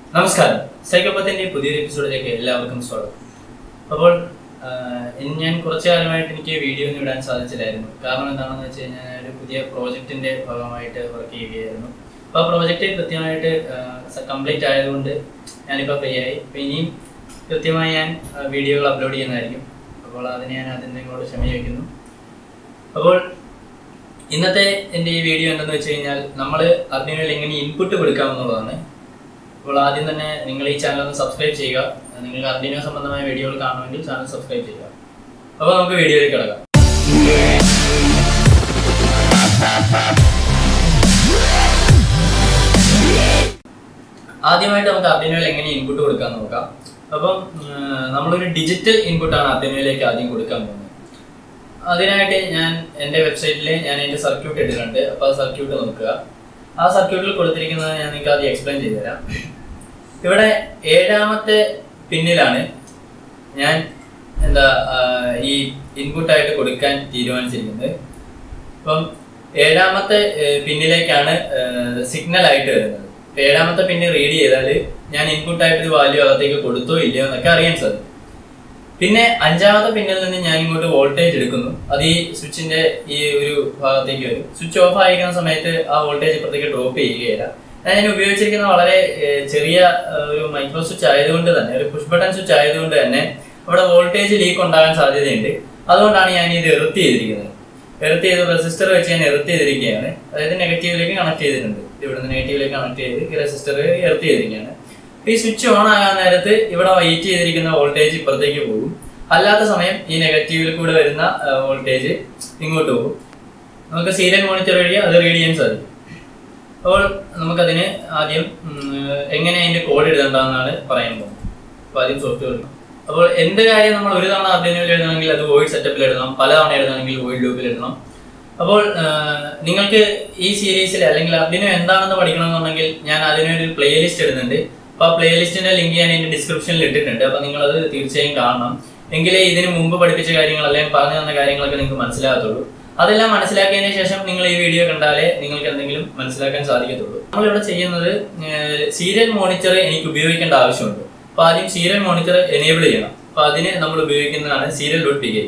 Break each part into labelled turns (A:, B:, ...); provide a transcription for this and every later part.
A: നമസ്കാരം സൈക്കോപ്പത്തിന്റെ പുതിയൊരു എപ്പിസോഡിലേക്ക് എല്ലാവർക്കും സ്വാഗതം അപ്പോൾ ആഹ്, ഇനി ഞാൻ കുറച്ചു കാലമായിട്ട് എനിക്ക് വീഡിയോ ഒന്നും ഇടാൻ സാധിച്ചില്ലായിരുന്നു കാരണം എന്താണെന്ന് വെച്ച് കഴിഞ്ഞാൽ ഞാൻ ഒരു പുതിയ പ്രോജക്റ്റിന്റെ ഭാഗമായിട്ട് വർക്ക് ചെയ്യുകയായിരുന്നു അപ്പോൾ ആ പ്രോജക്റ്റ് കൃത്യമായിട്ട് കംപ്ലീറ്റ് ആയതുകൊണ്ട് ഞാനിപ്പോൾ ഫ്രീ ആയി അപ്പോൾ ഇനിയും കൃത്യമായി ഞാൻ വീഡിയോകൾ അപ്ലോഡ് ചെയ്യുന്നതായിരിക്കും അപ്പോൾ അതിന് ഞാൻ അതിന് നിങ്ങളോട് ക്ഷമ ചോദിക്കുന്നു അപ്പോൾ ഇന്നത്തെ എൻ്റെ ഈ വീഡിയോ എന്തെന്ന് വെച്ച് കഴിഞ്ഞാൽ നമ്മൾ അതിനുള്ളിൽ എങ്ങനെ ഇൻപുട്ട് കൊടുക്കാമെന്നുള്ളതാണ് അപ്പോൾ ആദ്യം തന്നെ നിങ്ങൾ ഈ ചാനൽ ഒന്ന് സബ്സ്ക്രൈബ് ചെയ്യുക നിങ്ങൾക്ക് അർഡിനോ സംബന്ധമായ വീഡിയോകൾ കാണുമെങ്കിൽ ചാനൽ സബ്സ്ക്രൈബ് ചെയ്യുക അപ്പോൾ നമുക്ക് വീഡിയോയിലേക്ക് കിടക്കാം ആദ്യമായിട്ട് നമുക്ക് അർഡിനോയിൽ എങ്ങനെ ഇൻപുട്ട് കൊടുക്കാൻ നോക്കാം അപ്പം ഉം, നമ്മളൊരു ഡിജിറ്റൽ ഇൻപുട്ടാണ് അർഡിനോയിലേക്ക് ആദ്യം കൊടുക്കാൻ പോകുന്നത് അതിനായിട്ട് ഞാൻ എൻ്റെ വെബ്സൈറ്റിൽ ഞാൻ എൻ്റെ സർക്യൂട്ട് ഇട്ടിട്ടുണ്ട് അപ്പോൾ ആ സർക്യൂട്ട് നോക്കുക ആ സർക്യൂട്ടിൽ കൊടുത്തിരിക്കുന്നത് ഞാൻ നിങ്ങൾക്ക് ആദ്യം എക്സ്പ്ലെയിൻ ചെയ്തു തരാം ഇവിടെ ഏഴാമത്തെ പിന്നിലാണ് ഞാൻ എന്താ ആ, ഈ ഇൻപുട്ടായിട്ട് കൊടുക്കാൻ തീരുമാനിച്ചിരിക്കുന്നത് അപ്പം ഏഴാമത്തെ ഏഹ്, പിന്നിലേക്കാണ് സിഗ്നൽ ആയിട്ട് വരുന്നത് ഇപ്പൊ ഏഴാമത്തെ പിന്ന് റീഡ് ചെയ്താൽ ഞാൻ ഇൻപുട്ടായിട്ട് ഒരു വാല്യൂ അകത്തേക്ക് കൊടുത്തോ ഇല്ലയോ എന്നൊക്കെ അറിയാൻ സാധിക്കും പിന്നെ അഞ്ചാമത്തെ പിന്നിൽ നിന്ന് ഞാൻ ഇങ്ങോട്ട് വോൾട്ടേജ് എടുക്കുന്നു അത് ഈ സ്വിച്ചിന്റെ ഈ ഒരു ഭാഗത്തേക്ക് വരും സ്വിച്ച് ഓഫ് ആയിരിക്കുന്ന സമയത്ത് ആ വോൾട്ടേജ് ഇപ്പുറത്തേക്ക് ഡ്രോപ്പ് ചെയ്യുകയില്ല ഞാൻ ഞാൻ ഉപയോഗിച്ചിരിക്കുന്ന വളരെ ഏഹ്, ചെറിയ ഏഹ്, ഒരു മൈക്രോ സ്വിച്ച് ആയതുകൊണ്ട് തന്നെ ഒരു പുഷ് ബട്ടൺ സ്വിച്ച് ആയതുകൊണ്ട് തന്നെ അവിടെ വോൾട്ടേജ് ലീക്ക് ഉണ്ടാകാൻ സാധ്യതയുണ്ട് അതുകൊണ്ടാണ് ഞാൻ ഇത് എർത്ത് ചെയ്തിരിക്കുന്നത് എർത്ത് ചെയ്ത് റെസിസ്റ്റർ വെച്ച് ഞാൻ എർത്ത് ചെയ്തിരിക്കുകയാണ് അതായത് നെഗറ്റീവിലേക്ക് കണക്ട് ചെയ്തിട്ടുണ്ട് ഇവിടുന്ന് നെഗറ്റീവിലേക്ക് കണക്ട് ചെയ്ത് ഈ റെസിസ്റ്റർ എർത്ത് ചെയ്തിരിക്കുകയാണ് ഈ സ്വിച്ച് ഓൺ ആകാൻ നേരത്ത് ഇവിടെ വെയിറ്റ് ചെയ്തിരിക്കുന്ന വോൾട്ടേജ് ഇപ്പുറത്തേക്ക് പോകും അല്ലാത്ത സമയം ഈ നെഗറ്റീവിൽ കൂടെ വരുന്ന വോൾട്ടേജ് ഇങ്ങോട്ട് പോകും നമുക്ക് സീരിയൽ മോണിറ്റർ വഴി അത് റീഡ് ചെയ്യാൻ സാധിക്കും അപ്പോൾ നമുക്കതിന് ആദ്യം ഉം, എങ്ങനെ അതിന്റെ കോഡ് എഴുതണ്ടെന്നാണ് പറയാൻ പോകുന്നത് അപ്പോൾ ആദ്യം സോഫ്റ്റ്വെയർ അപ്പോൾ എന്ത് കാര്യം നമ്മൾ ഒരു തവണ അർഡിനോയിൽ എഴുതണമെങ്കിൽ അത് വോയിഡ് സെറ്റപ്പിൽ എഴുതണം പല തവണ എഴുതണമെങ്കിൽ വോയിഡ് ലൂപ്പിൽ എഴുതണം അപ്പോൾ ആ, നിങ്ങൾക്ക് ഈ സീരീസിൽ അല്ലെങ്കിൽ അർഡിനോ എന്താണെന്ന് പഠിക്കണമെന്നുണ്ടെങ്കിൽ ഞാൻ അതിനൊരു പ്ലേലിസ്റ്റ് ഇടുന്നുണ്ട് അപ്പോൾ ആ പ്ലേലിസ്റ്റിന്റെ ലിങ്ക് ഞാൻ എൻ്റെ ഡിസ്ക്രിപ്ഷനിൽ ഇട്ടിട്ടുണ്ട് അപ്പോൾ നിങ്ങളത് തീർച്ചയായും കാണണം എങ്കിലേ ഇതിന് മുമ്പ് പഠിപ്പിച്ച കാര്യങ്ങൾ അല്ലെങ്കിൽ പറഞ്ഞു തന്ന കാര്യങ്ങളൊക്കെ നിങ്ങൾക്ക് മനസ്സിലാകത്തുള്ളൂ അതെല്ലാം മനസ്സിലാക്കിയതിന് ശേഷം നിങ്ങൾ ഈ വീഡിയോ കണ്ടാലേ നിങ്ങൾക്ക് എന്തെങ്കിലും മനസ്സിലാക്കാൻ സാധിക്കത്തുള്ളൂ നമ്മളിവിടെ ചെയ്യുന്നത് സീരിയൽ മോണിറ്റർ എനിക്ക് ഉപയോഗിക്കേണ്ട ആവശ്യമുണ്ട് അപ്പോൾ ആദ്യം സീരിയൽ മോണിറ്റർ എനേബിൾ ചെയ്യണം അപ്പോൾ അതിന് നമ്മൾ ഉപയോഗിക്കുന്നതാണ് സീരിയൽ ഡോട്ട് പി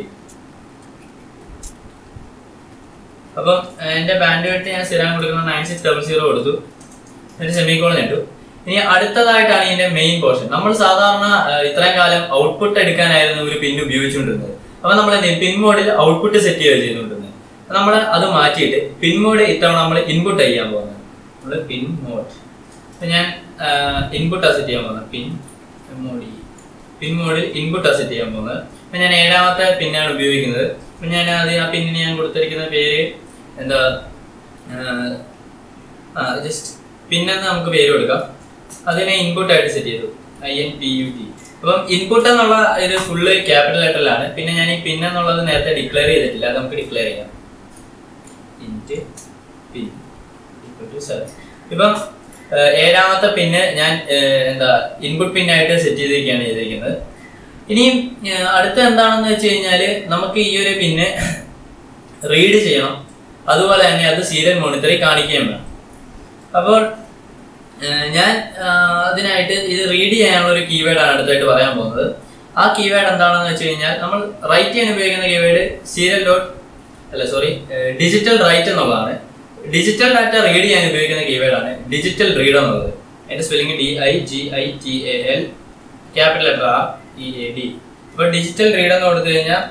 A: അപ്പം ഏഹ്, എൻ്റെ ബാൻഡ് വെട്ട് ഞാൻ സ്ഥിരം കൊടുക്കുന്ന നയൻ സിക്സ് ഡബിൾ സീറോ കൊടുത്തു എന്നിട്ട് സെമിക്കോൺ ഇട്ടു ഇനി അടുത്തതായിട്ടാണ് ഇതിന്റെ മെയിൻ പോർഷൻ നമ്മൾ സാധാരണ ഏഹ്, ഇത്രയും കാലം ഔട്ട്പുട്ട് എടുക്കാനായിരുന്നു ഒരു പിൻ ഉപയോഗിച്ചുകൊണ്ടിരുന്നത് അപ്പൊ നമ്മൾ എന്ത് ചെയ്യും പിൻ മോഡിൽ ഔട്ട്പുട്ട് സെറ്റ് ചെയ്യുക ചെയ്തുകൊണ്ടിരുന്നത് നമ്മൾ അത് മാറ്റിയിട്ട് പിൻ മോഡ് ഇത്തവണ നമ്മൾ ഇൻപുട്ട് ചെയ്യാൻ പോകുന്നത് നമ്മൾ പിൻ മോഡ് അപ്പൊ ഞാൻ ഇൻപുട്ട് സെറ്റ് ചെയ്യാൻ പോകുന്നത് പിൻ മോഡി പിൻ മോഡിൽ ഇൻപുട്ട് സെറ്റ് ചെയ്യാൻ പോകുന്നത് അപ്പൊ ഞാൻ ഏഴാമത്തെ പിന്നാണ് ഉപയോഗിക്കുന്നത് അപ്പൊ ഞാൻ അത് ആ പിന്നിന് ഞാൻ കൊടുത്തിരിക്കുന്ന പേര് എന്താ ആഹ്, ആ ജസ്റ്റ് പിന്നെന്ന് നമുക്ക് പേര് കൊടുക്കാം അതിനെ ഇൻപുട്ട് ആയിട്ട് സെറ്റ് ചെയ്തു I N P U T അപ്പം ഇൻപുട്ട് എന്നുള്ള ഇത് ഫുള്ള് ക്യാപിറ്റൽ ലെറ്ററിലാണ് പിന്നെ ഞാൻ ഈ പിൻ എന്നുള്ളത് നേരത്തെ ഡിക്ലെയർ ചെയ്തിട്ടില്ല അത് നമുക്ക് ഡിക്ലെയർ ചെയ്യാം ഇൻറ്റ് പിൻ സെവൻ ഇപ്പം ഏഹ്, ഏഴാമത്തെ പിന്ന് ഞാൻ ഏഹ്, എന്താ ഇൻപുട്ട് പിന്നായിട്ട് സെറ്റ് ചെയ്തിരിക്കുകയാണ് ചെയ്തിരിക്കുന്നത് ഇനിയും ഏഹ്, അടുത്ത എന്താണെന്ന് വെച്ച് കഴിഞ്ഞാൽ നമുക്ക് ഈ ഒരു പിന്ന് റീഡ് ചെയ്യണം അതുപോലെ തന്നെ അത് സീരിയൽ മോണിറ്ററിൽ കാണിക്കുകയും വേണം അപ്പോൾ ഏഹ്, ഞാൻ ആഹ്, അതിനായിട്ട് ഇത് റീഡ് ചെയ്യാനുള്ള ഒരു കീവേഡാണ് അടുത്തായിട്ട് പറയാൻ പോകുന്നത് ആ കീവേഡ് എന്താണെന്ന് വെച്ച് കഴിഞ്ഞാൽ നമ്മൾ റൈറ്റ് ചെയ്യാൻ ഉപയോഗിക്കുന്ന കീവേഡ് സീരിയൽ ഡോട്ട് അല്ല സോറി ഡിജിറ്റൽ റൈറ്റ് എന്നുള്ളതാണ് ഡിജിറ്റൽ ഡാറ്റ റീഡ് ചെയ്യാൻ ഉപയോഗിക്കുന്ന കീവേഡാണ് ഡിജിറ്റൽ റീഡ് എന്നുള്ളത് അതിന്റെ spelling D I G I T A L capital letter R E A D അപ്പോൾ ഡിജിറ്റൽ റീഡ് എന്ന് കൊടുത്തു കഴിഞ്ഞാൽ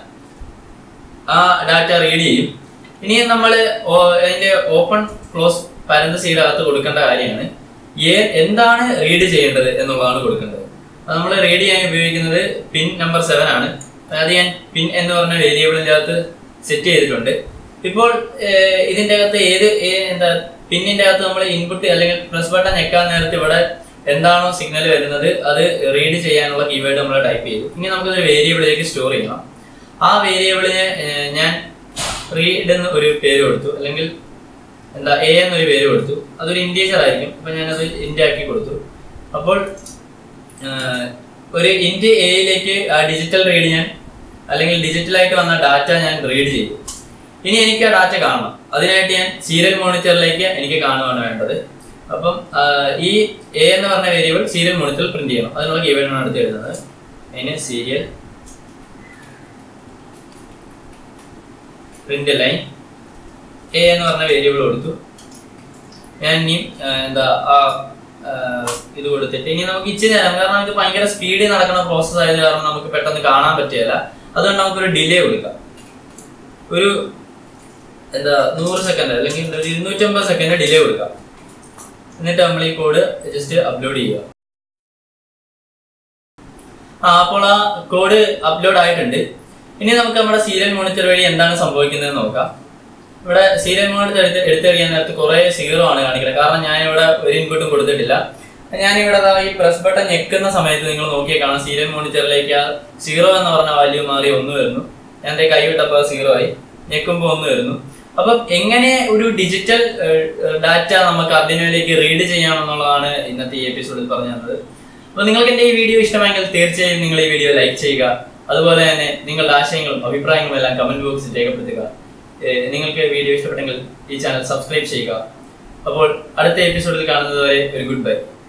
A: ആ ഡാറ്റ റീഡ് ചെയ്യും ഇനി നമ്മൾ അതിന്റെ ഓപ്പൺ ക്ലോസ് പാരന്തസിയുടെ അകത്ത് കൊടുക്കേണ്ട കാര്യമാണ് ഏ എന്താണ് റീഡ് ചെയ്യേണ്ടത് എന്നുള്ളതാണ് കൊടുക്കേണ്ടത് അത് നമ്മൾ റീഡ് ചെയ്യാൻ ഉപയോഗിക്കുന്നത് പിൻ നമ്പർ സെവൻ ആണ് അത് ഞാൻ പിൻ എന്ന് പറഞ്ഞ വേരിയബിളിന്റെ അകത്ത് സെറ്റ് ചെയ്തിട്ടുണ്ട് ഇപ്പോൾ ഏഹ്, ഇതിന്റെ അകത്ത് ഏത് ഏ- എന്താ പിന്നിന്റെ അകത്ത് നമ്മൾ ഇൻപുട്ട് അല്ലെങ്കിൽ പ്രസ് ബട്ടൺ ഞെക്കാൻ നേരത്തെ ഇവിടെ എന്താണോ സിഗ്നൽ വരുന്നത് അത് റീഡ് ചെയ്യാനുള്ള കീവേഡ് നമ്മൾ ടൈപ്പ് ചെയ്തു ഇനി നമുക്കതൊരു വേരിയബിളിലേക്ക് സ്റ്റോർ ചെയ്യണം ആ വേരിയബിളിന് ഞാൻ റീഡ് എന്ന് ഒരു പേര് കൊടുത്തു അല്ലെങ്കിൽ എന്താ എ എന്നൊരു പേര് കൊടുത്തു അതൊരു ഇൻറ്റീജർ ആയിരിക്കും അപ്പൊ ഞാനത് ഇൻറ്റ് ആക്കി കൊടുത്തു അപ്പോൾ ആഹ്, ഒരു ഇൻറ്റ് എയിലേക്ക് ആ ഡിജിറ്റൽ റീഡ് ഞാൻ അല്ലെങ്കിൽ ഡിജിറ്റലായിട്ട് വന്ന ഡാറ്റ ഞാൻ റീഡ് ചെയ്തു ഇനി എനിക്ക് ആ ഡാറ്റ കാണണം അതിനായിട്ട് ഞാൻ സീരിയൽ മോണിറ്ററിലേക്ക് എനിക്ക് കാണുകയാണ് വേണ്ടത് അപ്പം ആ, ഈ എ എന്ന് പറഞ്ഞ വേരിയബിൾ സീരിയൽ മോണിറ്ററിൽ പ്രിന്റ് ചെയ്യണം അതിനുള്ള കീവേഡാണ് അടുത്ത് എഴുതുന്നത് അതിന് സീരിയൽ പ്രിന്റ് ലൈൻ എ എന്ന് പറഞ്ഞ വേരിയബിൾ കൊടുത്തു ഞാൻ ഇനി ആ, എന്താ ആ ആ, ഇത് കൊടുത്തിട്ട് ഇനി നമുക്ക് ഇച്ചിരി നേരം കാരണം നമുക്ക് ഭയങ്കര സ്പീഡിൽ നടക്കുന്ന പ്രോസസ്സ് ആയത് കാരണം നമുക്ക് പെട്ടെന്ന് കാണാൻ പറ്റില്ല അതുകൊണ്ട് നമുക്കൊരു ഡിലേ കൊടുക്കാം ഒരു എന്താ നൂറ് സെക്കൻഡ് അല്ലെങ്കിൽ ഒരു ഇരുന്നൂറ്റമ്പത് സെക്കൻഡ് ഡിലേ കൊടുക്കാം എന്നിട്ട് നമ്മൾ ഈ കോഡ് ജസ്റ്റ് അപ്ലോഡ് ചെയ്യുക ആ അപ്പോൾ ആ കോഡ് അപ്ലോഡ് ആയിട്ടുണ്ട് ഇനി നമുക്ക് നമ്മുടെ സീരിയൽ മോണിറ്റർ വഴി എന്താണ് സംഭവിക്കുന്നത് നോക്കാം ഇവിടെ സീരിയൽ മോണിറ്റർ എടുത്ത് എടുത്തെറിയാൻ നേരത്ത് കുറെ സീറോ ആണ് കാണിക്കുന്നത് കാരണം ഞാൻ ഇവിടെ ഒരു ഇൻപുട്ടും കൊടുത്തിട്ടില്ല ഞാൻ ഇവിടെ ദാ ഈ പ്രസ് ബട്ടൺ ഞെക്കുന്ന സമയത്ത് നിങ്ങൾ നോക്കിയാൽ കാണാം സീരിയൽ മോണിറ്ററിലേക്ക് ആ സീറോ എന്ന് പറഞ്ഞ വാല്യൂ മാറി ഒന്ന് വരുന്നു ഞാൻ ദേ കൈ വിട്ടപ്പോൾ സീറോ ആയി ഞെക്കുമ്പോൾ ഒന്ന് വരുന്നു അപ്പം എങ്ങനെ ഒരു ഡിജിറ്റൽ ഡാറ്റ നമുക്ക് അതിനിലേക്ക് റീഡ് ചെയ്യാമെന്നുള്ളതാണ് ഇന്നത്തെ ഈ എപ്പിസോഡിൽ പറഞ്ഞു തന്നത് അപ്പോൾ നിങ്ങൾക്ക് എൻ്റെ ഈ വീഡിയോ ഇഷ്ടമായെങ്കിൽ തീർച്ചയായും നിങ്ങൾ ഈ വീഡിയോ ലൈക്ക് ചെയ്യുക അതുപോലെ തന്നെ നിങ്ങളുടെ ആശയങ്ങളും അഭിപ്രായങ്ങളും എല്ലാം കമന്റ് ബോക്സിൽ രേഖപ്പെടുത്തുക ഏഹ് നിങ്ങൾക്ക് വീഡിയോ ഇഷ്ടപ്പെട്ടെങ്കിൽ ഈ ചാനൽ സബ്സ്ക്രൈബ് ചെയ്യുക അപ്പോൾ അടുത്ത എപ്പിസോഡിൽ കാണുന്നത് വരെ ഒരു ഗുഡ് ബൈ